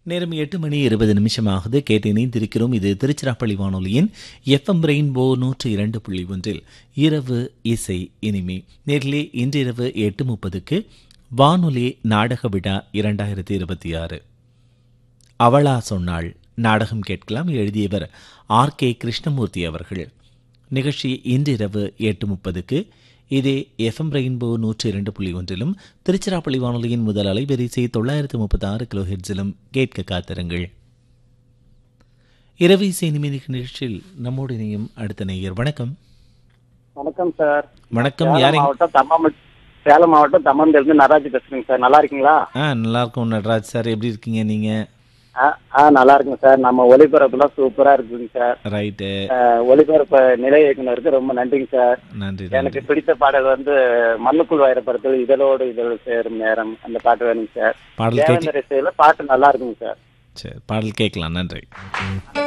நேரம் எட்டு மணி இருபது நிமிஷமாகுது கேட்டு இணைந்திருக்கிறோம் இது திருச்சிராப்பள்ளி வானொலியின் எஃப்எம் ரெயின்போ நூற்று இரண்டு புள்ளி ஒன்றில் இரவு இசை இனிமே நேரிலே இன்றிரவு எட்டு முப்பதுக்கு வானொலி நாடக விழா இரண்டாயிரத்தி இருபத்தி ஆறு அவளா சொன்னாள் நாடகம் கேட்கலாம் எழுதியவர் ஆர் கே கிருஷ்ணமூர்த்தி அவர்கள் நிகழ்ச்சி இன்றிரவு எட்டு முப்பதுக்கு இதே எஃப்எம் ரெயின்போ நூற்றி இரண்டு புள்ளி ஒன்றிலும் திருச்சிராப்பள்ளி வானொலியின் முதல் அலைவரிசை தொள்ளாயிரத்து முப்பத்தி ஆறு கிலோ ஹெட்ஸிலும் கேட்க காத்திருங்கள் இரவு இசை நிமிட நிகழ்ச்சியில் நம்மோடு இணையும் அடுத்த நேயர் வணக்கம் வணக்கம் சார் வணக்கம் சேலம் யாரை மாவட்டம் தம்மம் சேலம் மாவட்டம் தம்மந்திலிருந்து நடராஜ் பேசுறேங்க சார் நல்லா இருக்கீங்களா ஆ நல்லா இருக்கும் நடராஜ் சார் எப்படி இருக்கீங்க நீங்க ஆ, ஆ நல்லா இருக்குங்க சார் நம்ம ஒளிபரப்புலாம் சூப்பரா இருக்குங்க சார் ரைட்டு ஆ, ஒளிபரப்பு நிலைய இயக்குனருக்கு ரொம்ப நன்றிங்க சார் நன்றி எனக்கு நன்றி பிடித்த பாடல் வந்து மண்ணுக்குள் வைரப்படத்தில் இதழோடு இதழ் சேரும் நேரம் அந்த பாட்டு வேணுங்க சார் பாடல் கேட்க தேவேந்திர இசையில பாட்டு நல்லா இருக்குங்க சார் சரி பாடல் கேட்கலாம் நன்றி